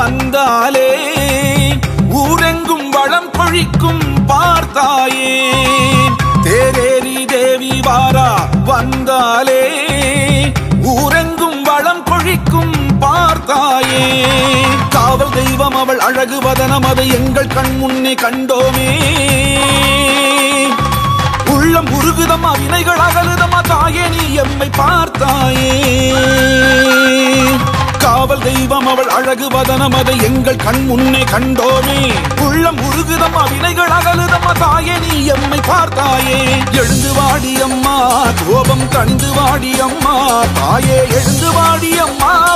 வந்தாலே ஊரெங்கும் வளம் கொழிக்கும் பார்த்தாயே தேரேறி தேவி வாரா வந்தாலே ஊரெங்கும் வளம் கொழிக்கும் பார்த்தாயே காவல் தெய்வம் அவள் அழகு வதனம் அதை எங்கள் கண் முன்னே கண்டோமே உள்ளம் உருகுதம்மா வினைகள் அகலுதம்மா தாயே நீ எம்மை பார்த்தாயே காவல் தெய்வம் அவள் அழகு வதனம் அதை எங்கள் கண் முன்னே கண்டோமே உள்ளம் உருகுதம்மா வினைகள் அகலுதம்மா தாயே நீ எம்மை பார்த்தாயே எழுந்து வாடி அம்மா கோபம் தணிந்து வாடி அம்மா தாயே எழுந்து வாடி அம்மா